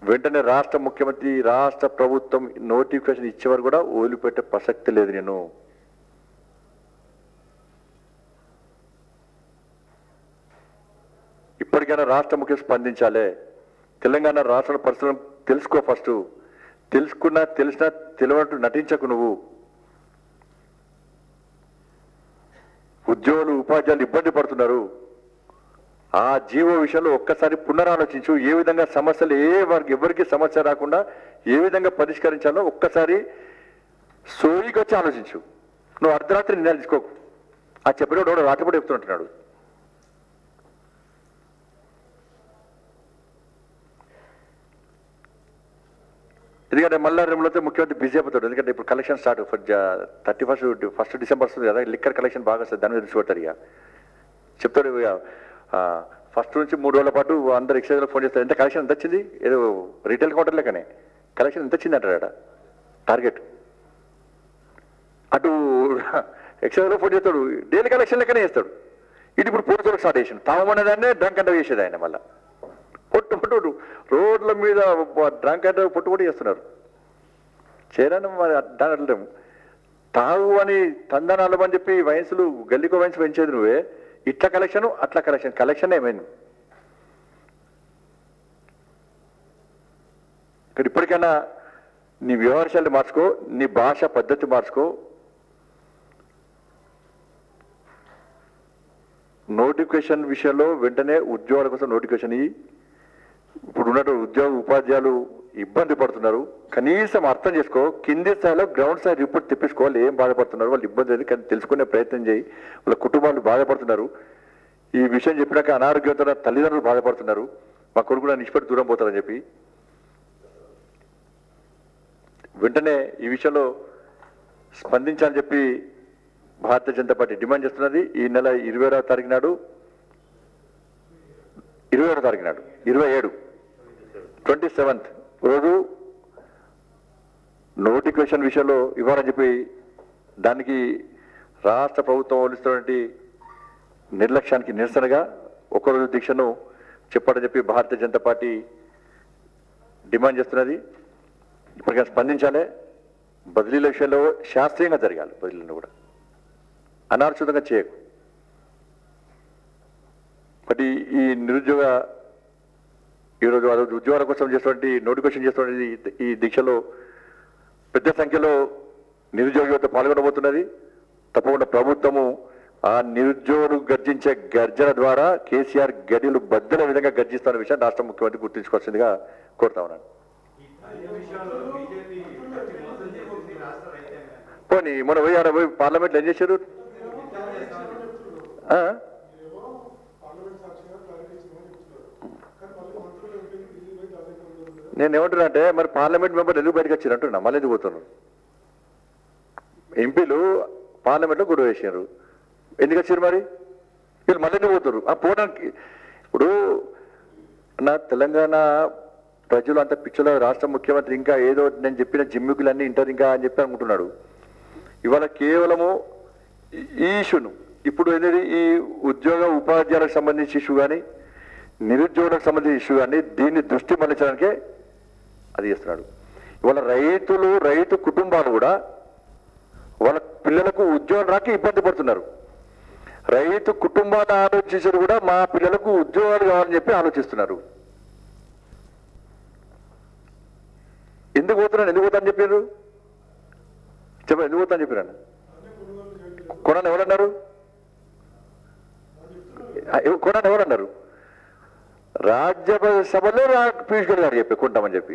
వెంటనే రాష్ట్ర ముఖ్యమంత్రి రాష్ట్ర ప్రభుత్వం నోటిఫికేషన్ ఇచ్చేవారు కూడా వదిలిపెట్టే ప్రసక్తి లేదు నేను ఇప్పటికైనా రాష్ట్ర ముఖ్యం స్పందించాలి తెలంగాణ రాష్ట్ర పరిస్థితులను తెలుసుకో ఫస్ట్ తెలుసుకున్నా తెలిసినా తెలియనట్టు నటించకు నువ్వు ఉద్యోగులు ఉపాధ్యాయులు ఇబ్బంది పడుతున్నారు ఆ జీవో విషయంలో ఒక్కసారి పునరాలోచించు ఏ విధంగా సమస్యలు ఏ వారికి ఎవరికి సమస్య రాకుండా ఏ విధంగా పరిష్కరించాలో ఒక్కసారి సోయికి వచ్చి ఆలోచించు నువ్వు అర్ధరాత్రి నిర్ణయాలు తీసుకోకు ఆ చెప్పినోడు రాత్రిపూట చెప్తుంటున్నాడు ఎందుకంటే మళ్ళా రేపులతో ముఖ్యమంత్రి బిజీ అయిపోతాడు ఎందుకంటే ఇప్పుడు collection start thirty first first December వస్తుంది కదా లిక్కర్ కలెక్షన్ బాగా వస్తుంది దాని మీద దృష్టి పెడతారు ఇక చెప్తాడు ఇక ఫస్ట్ నుంచి మూడు రోజుల పాటు అందరు ఎక్సైజ్లో ఫోన్ చేస్తారు ఎంత కలెక్షన్ ఎంత వచ్చింది ఏదో రీటైల్ కౌంటర్ లెక్కనే కలెక్షన్ ఎంత వచ్చింది అంటాడు టార్గెట్ అటు ఎక్సైజ్లో ఫోన్ చేస్తాడు డైలీ కలెక్షన్ లెక్కనే చేస్తాడు ఇది ఇప్పుడు పోలీసులకు స్టార్ట్ చేసిండు తామనేదాన్నే డ్రంక్ అంటే చేసేది ఆయన మళ్ళీ పొట్టు పొట్టు రోడ్ల మీద డ్రంక్ అంటే పొట్టు పొట్టు చేస్తున్నారు చేయడానికి మరి దాని అట్లేము తాగు అని తందనాలు అని చెప్పి వయసులు గల్లికో వయసు పెంచేది నువ్వే ఇట్లా కలెక్షన్ అట్లా కలెక్షన్ కలెక్షన్ ఏమైంది ఇక్కడ ఇప్పటికైనా నీ వ్యవహారాలు మార్చుకో నీ భాష పద్ధతి మార్చుకో నోటిఫికేషన్ విషయంలో వెంటనే ఉద్యోగాల కోసం నోటిఫికేషన్ ఇయ్యి ఇప్పుడు ఉన్నట్టు ఉద్యోగ ఉపాధ్యాయులు ఇబ్బంది పడుతున్నారు కనీసం అర్థం చేసుకో కింది స్థాయిలో గ్రౌండ్ స్థాయి రిపోర్ట్ తెప్పించుకోవాలి ఏం బాధపడుతున్నారు వాళ్ళు ఇబ్బంది లేదు కానీ తెలుసుకునే ప్రయత్నం చేయి వాళ్ళ కుటుంబాలు బాధపడుతున్నారు ఈ విషయం చెప్పినాక అనారోగ్యంతో తల్లిదండ్రులు బాధపడుతున్నారు మా కొడుకు కూడా నిష్పత్తి దూరం పోతారని చెప్పి వెంటనే ఈ విషయంలో స్పందించాలని చెప్పి భారతీయ జనతా పార్టీ డిమాండ్ చేస్తున్నది ఈ నెల ఇరవై ఆరో తారీఖు నాడు ఇరవై ఆరో తారీఖు నాడు ఇరవై ఏడు ట్వంటీ సెవెంత్ రోజు నోటిఫికేషన్ విషయంలో ఇవ్వాలని చెప్పి దానికి రాష్ట్ర ప్రభుత్వం వహిస్తున్నటువంటి నిర్లక్ష్యానికి నిరసనగా ఒకరోజు దీక్షను చెప్పాలని చెప్పి భారతీయ జనతా పార్టీ డిమాండ్ చేస్తున్నది ఇప్పటికైనా స్పందించాలి బదిలీల విషయంలో శాస్త్రీయంగా జరగాలి బదిలీలను కూడా అనార్చితంగా చేయకు మరి ఈ నిరుద్యోగ ఈరోజు ఆ రోజు ఉద్యోగాల కోసం చేసినటువంటి నోటిఫికేషన్ చేసినటువంటి ఈ- ఈ దీక్షలో పెద్ద సంఖ్యలో నిరుద్యోగ యువత పాల్గొనబోతున్నది తప్పకుండా ప్రభుత్వము ఆ నిరుద్యోగులు గర్జించే గర్జన ద్వారా కేసీఆర్ గడిలు బద్దల విధంగా గర్జిస్తున్న విషయాన్ని రాష్ట్ర ముఖ్యమంత్రి గుర్తుంచుకోవాల్సిందిగా కోరుతా ఉన్నాను పోనీ మొన్న పోయి ఆడ పోయి పార్లమెంట్లో ఏం చేశారు ఆ? నేను ఏమంటున్నా అంటే మరి పార్లమెంట్ మెంబర్ ఎందుకు బయటకు వచ్చారు అంటున్నా మళ్ళీ ఎందుకు పోతున్నారు ఎంపీలు పార్లమెంట్లో గొడవ వేసారు ఎందుకు వచ్చారు మరి వీళ్ళు మళ్ళీ ఎందుకు పోతారు ఆ పోవడానికి ఇప్పుడు నా తెలంగాణ ప్రజలు అంత పిచ్చలో రాష్ట్ర ముఖ్యమంత్రి ఇంకా ఏదో నేను చెప్పిన జిమ్మికులన్నీ ఇంటారు ఇంకా అని చెప్పి అనుకుంటున్నాడు ఇవాళ కేవలము ఈ- ఈ ఇష్యూను ఇప్పుడు అనేది ఈ ఉద్యోగ ఉపాధ్యాయులకు సంబంధించి ఇష్యూ కానీ నిరుద్యోగులకు సంబంధించిన ఇష్యూ కానీ దీన్ని దృష్టి మళ్లించడానికే అది చేస్తున్నాడు ఇవాళ రైతులు రైతు కుటుంబాలు కూడా వాళ్ళ పిల్లలకు ఉద్యోగం రాక ఇబ్బంది పడుతున్నారు రైతు కుటుంబాలు ఆలోచించారు కూడా మా పిల్లలకు ఉద్యోగాలు కావాలని చెప్పి ఆలోచిస్తున్నారు ఎందుకు పోతున్నాను ఎందుకు పోతాను చెప్పారు చెప్పండి ఎందుకు పోతాను చెప్పారు కొనని ఎవరన్నారు ఆ, ఎవ- కొనని ఎవరన్నారు రాజ్యసభ సభలో రా పీయూష్ గోయల్ గారు చెప్పి కొంటామని చెప్పి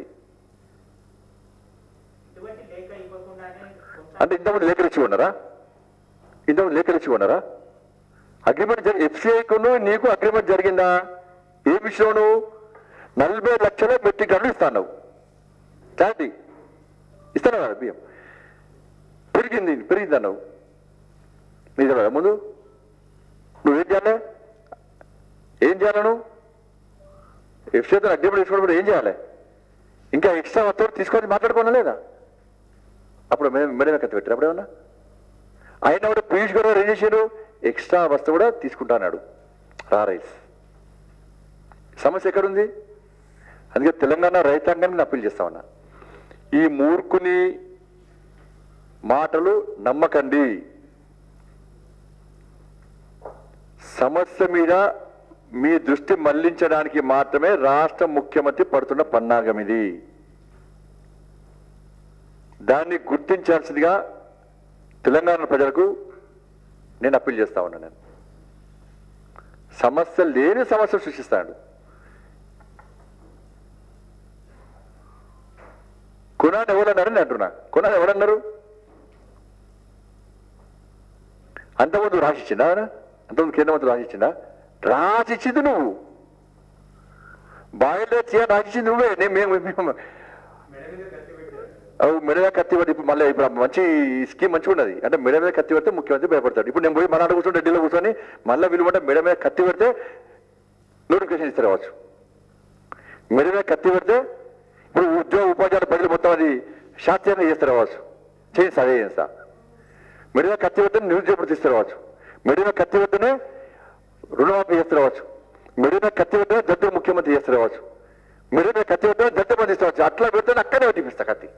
ఎటువంటి లేఖ ఇవ్వకుండానే కొంత అంటే ఇంతకుముందు లేఖలు ఇచ్చి ఉన్నారా ఇంతకుముందు లేఖలు ఇచ్చి ఉన్నారా అగ్రిమెంట్ జరిగి ఎఫ్సిఐకును నీకు అగ్రిమెంట్ జరిగిందా ఏ విషయంలో నలభై లక్షల మెట్రిక్ టన్నులు ఇస్తాను క్లారిటీ ఇస్తాను కదా బియ్యం పెరిగింది పెరిగింది అన్నావు నిజమే ముందు నువ్వేం చేయాలి ఏం చేయాలి నువ్వు ఎఫ్సిఐతో అగ్రిమెంట్ తీసుకోవడం ఏం చేయాలి ఇంకా ఎక్స్ట్రా వస్తువులు తీసుకొని మాట్లాడుకోనా లేదా అప్పుడు మేము మేడమే కత్తి పెట్టారు అప్పుడు ఏమన్నా అయినా కూడా పీయూష్ గారు ఏం చేశారు ఎక్స్ట్రా వస్తువు కూడా తీసుకుంటాన్నాడు రా రైస్ సమస్య ఎక్కడుంది అందుకే తెలంగాణ రైతాంగాన్ని నేను అప్పీల్ చేస్తా ఉన్నా ఈ మూర్ఖుని మాటలు నమ్మకండి సమస్య మీద మీ దృష్టి మళ్లించడానికి మాత్రమే రాష్ట్ర ముఖ్యమంత్రి పడుతున్న పన్నాగం ఇది దాన్ని గుర్తించాల్సిందిగా తెలంగాణ ప్రజలకు నేను అప్పీల్ చేస్తా ఉన్నాను నేను సమస్య లేని సమస్య సృష్టిస్తాడు కుణాన్ని ఎవరన్నారని అంటున్నా కుణాన్ని ఎవరన్నారు అంతకుముందు రాసిచ్చిందా ఆయన అంతకుముందు కేంద్ర మంత్రి రాసిచ్చిందా రాసిచ్చింది నువ్వు బాయిలో చేయ రాసిచ్చింది నువ్వే నేను మేము మేము మెడ మీద కత్తి పెట్టారు అవు మెడ మీద కత్తి పడి ఇప్పుడు మళ్ళీ ఇప్పుడు మంచి స్కీమ్ మంచిగా ఉన్నది అంటే మెడ మీద కత్తి పెడితే ముఖ్యమంత్రి భయపడతాడు ఇప్పుడు నేను పోయి మనాడు కూర్చొని ఢిల్లీలో కూర్చొని మళ్ళీ విలువంటే మెడ మీద కత్తి పెడితే నోటిఫికేషన్ ఇస్తారు కావచ్చు మెడ మీద కత్తి పెడితే ఇప్పుడు ఉద్యోగ ఉపాధ్యాయుల ప్రజలు మొత్తం అది శాస్త్రీయంగా చేస్తారు కావచ్చు చేయిస్తా అదే చేయిస్తా మెడ మీద కత్తి పెడితే నిరుద్యోగులు తీస్తారు కావచ్చు మెడ మీద కత్తి పెడితేనే రుణమాఫీ చేస్తారు కావచ్చు మెడ మీద కత్తి పెడితే దత్తు ముఖ్యమంత్రి చేస్తారు కావచ్చు మెడ మీద కత్తి పెడితే దత్తు మంది ఇస్తారు అట్లా పెడితే అక్కడే పట్టిపిస్తా కత్తి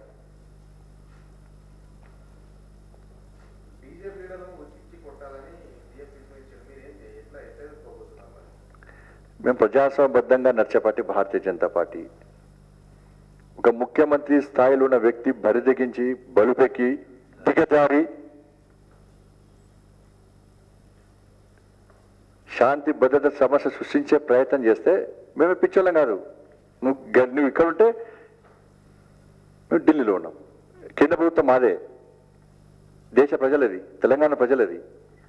బీజేపీ లీడర్లను ఉచిచ్చి కొట్టాలని సీఎం పిలుపునిచ్చారు మీరు ఏం చేయ- ఎట్లా ఎట్లా ఎదుర్కోబోతున్నారు మరి మేము ప్రజాస్వామ్యబద్ధంగా నడిచే పార్టీ భారతీయ జనతా పార్టీ ఒక ముఖ్యమంత్రి స్థాయిలో ఉన్న వ్యక్తి బరిదెగించి బలుపెక్కి దిగజారి శాంతి భద్రత సమస్య సృష్టించే ప్రయత్నం చేస్తే మేము పిచ్చోళ్ళం కాదు నువ్వు గ- నువ్వు ఇక్కడ ఉంటే మేము ఢిల్లీలో ఉన్నాం కేంద్ర ప్రభుత్వం మాదే దేశ ప్రజలది తెలంగాణ ప్రజలది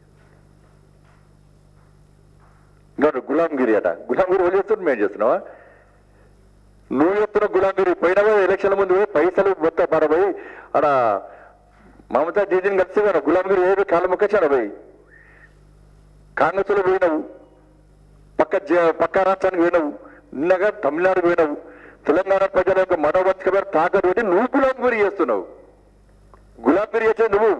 ఇంకా గులాంగిరి అట గులాంగిరి వాళ్ళు చేస్తున్నారు మేము చేస్తున్నావా నువ్వు చెప్తున్న గులాంగిరి పోయినా పోయి ఎలక్షన్ ముందు పోయి పైసలు మొత్తం పడబోయి ఆడ మమతా దీదీని కలిసి కదా గులాంగిరి ఏదో కాళ్ళ మొక్కొచ్చాడు పోయి కాంగ్రెస్ లో పోయినావు పక్క జ- పక్క రాష్ట్రానికి పోయినావు నిన్నగా తమిళనాడు పోయినావు తెలంగాణ ప్రజల యొక్క మనోవంచకమైన తాకట్టు పెట్టి నువ్వు గులాంగిరి చేస్తున్నావు గులాంగిరి చేసేది నువ్వు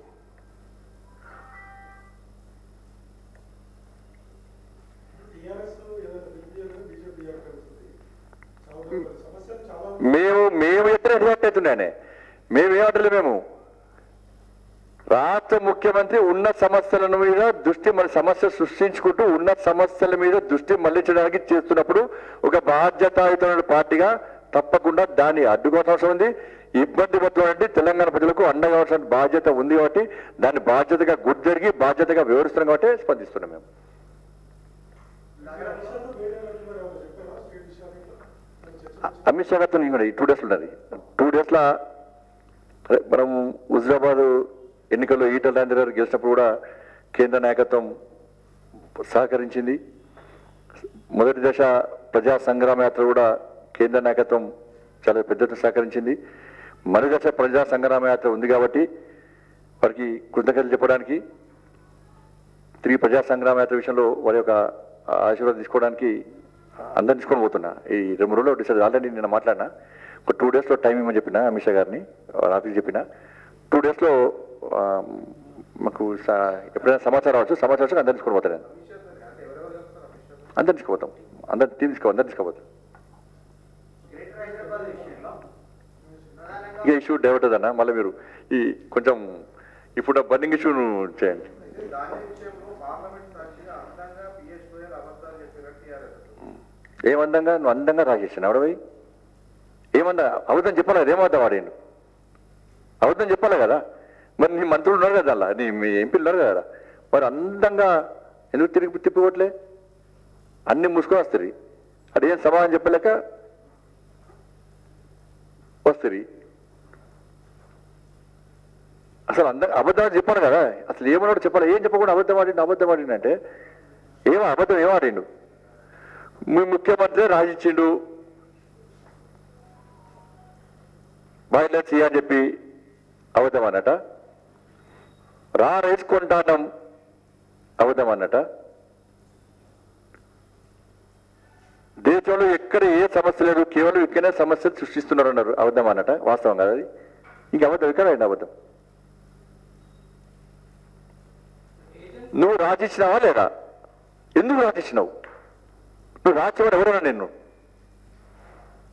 టీఆర్ఎస్ ఏదైనా బీజేపీ బీజేపీ కలుస్తుంది చాలా సమస్యలు చాలా మేము మేము ఎక్కడ రియాక్ట్ అవుతున్నాయనే మేము ఏమంటలే మేము రాష్ట్ర ముఖ్యమంత్రి ఉన్న సమస్యల మీద దృష్టి మన సమస్య సృష్టించుకుంటూ ఉన్న సమస్యల మీద దృష్టి మళ్లించడానికి చేస్తున్నప్పుడు ఒక బాధ్యతాయుతమైన పార్టీగా తప్పకుండా దాన్ని అడ్డుకోవాల్సిన అవసరం ఉంది ఇబ్బంది పడుతున్నటువంటి తెలంగాణ ప్రజలకు అండగా అవసరం బాధ్యత ఉంది కాబట్టి దాన్ని బాధ్యతగా గుర్తిరిగి బాధ్యతగా వివరిస్తున్నాం కాబట్టి స్పందిస్తున్నాం మేము విషయాలు వేరే వాళ్ళకి మరి ఏమైనా చెప్పారా స్టేట్ విషయాలు ఇట్లా? మరి చర్చ అమిత్ షా గారితో నేను కూడా ఈ టూ డేస్లో ఉన్నది టూ డేస్లో అదే మనం హుజరాబాద్ ఎన్నికల్లో ఈటల రాజేంద్ర గారు గెలిచినప్పుడు కూడా కేంద్ర నాయకత్వం సహకరించింది మొదటి దశ ప్రజా సంగ్రామ యాత్ర కూడా కేంద్ర నాయకత్వం చాలా పెద్ద ఎత్తున సహకరించింది మరు దశ ప్రజా సంగ్రామ యాత్ర ఉంది కాబట్టి వారికి కృతజ్ఞతలు చెప్పడానికి తిరిగి ప్రజా సంగ్రామ యాత్ర విషయంలో వారి యొక్క ఆశీర్వాదం తీసుకోవడానికి అందరిని తీసుకొని పోతున్నా ఈ రెండు రోజుల్లో డిసైడ్ ఆల్రెడీ నిన్న మాట్లాడినా ఒక టూ డేస్లో టైం ఇవ్వమని చెప్పిన అమిత్ షా గారిని వాళ్ళ ఆఫీస్ చెప్పిన టూ డేస్లో మాకు స- ఎప్పుడైనా సమాచారం వచ్చు సమాచారం వచ్చి అందరిని తీసుకొని పోతాను నేను అందరిని తీసుకుపోతాం అందరిని టీం తీసుకో అందరిని తీసుకుపోతాం గ్రేటర్ హైదరాబాద్ విషయంలో ప్రధానంగా ఇక ఇష్యూ డైవర్ట్ అన్న మళ్ళీ మీరు ఈ కొంచెం ఇప్పుడు బర్నింగ్ ఇష్యూను చేయండి అయితే దాని విషయంలో పార్లమెంట్ సాక్షిగా అందంగా పిఎస్ గోయల్ అబద్ధాలు చెప్పినట్టు టీఆర్ఎస్ ఏమందంగా నువ్వు అందంగా రాసేసాను ఎవడవి ఏమన్నా అబద్ధం చెప్పాలి కదా ఏమవుతాం వాడేను అబద్ధం చెప్పాలి కదా మరి నీ మంత్రులు ఉన్నారు కదా అలా నీ మీ ఎంపీలు ఉన్నారు కదా మరి అందంగా ఎందుకు తిరిగి తిప్పిపోవట్లే అన్ని మూసుకొని వస్తుంది అదేం సమాధానం చెప్పలేక వస్తుంది అసలు అంద అబద్ధాలు చెప్పాను కదా అసలు ఏమన్నాడు చెప్పాలి ఏం చెప్పకుండా అబద్ధం ఆడిండు అబద్ధం ఆడిండు అంటే ఏమో అబద్ధం ఏమాడిండు మీ ముఖ్యమంత్రి రాజిచ్చిండు బయలుదేరి అని చెప్పి అబద్ధం అన్నట రా రైస్ కొంటానం అబద్ధం అన్నట దేశంలో ఎక్కడ ఏ సమస్య లేదు కేవలం ఇక్కడనే సమస్యలు సృష్టిస్తున్నారు అన్నారు అబద్ధం అన్నట వాస్తవం కదా అది ఇంక అబద్ధం ఇక్కడ అయింది అబద్ధం నువ్వు రాజిచ్చినావా లేదా ఎందుకు రాజిచ్చినావు నువ్వు రాసేవాడు ఎవరన్నా నిన్ను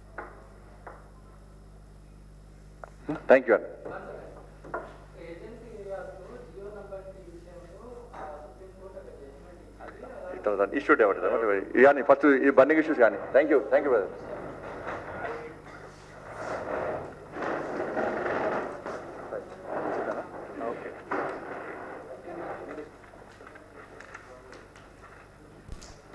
థ్యాంక్ యూ అండి ఏజెన్సీ ఏరియాస్లో జియో నంబర్ విషయంలో ఆ, సుప్రీంకోర్టు ఒక జడ్జిమెంట్ ఇచ్చింది అలా ఇష్యూ డేవట్ కానీ ఫస్ట్ ఈ బండింగ్ ఇష్యూస్ కానీ thank you thank you brother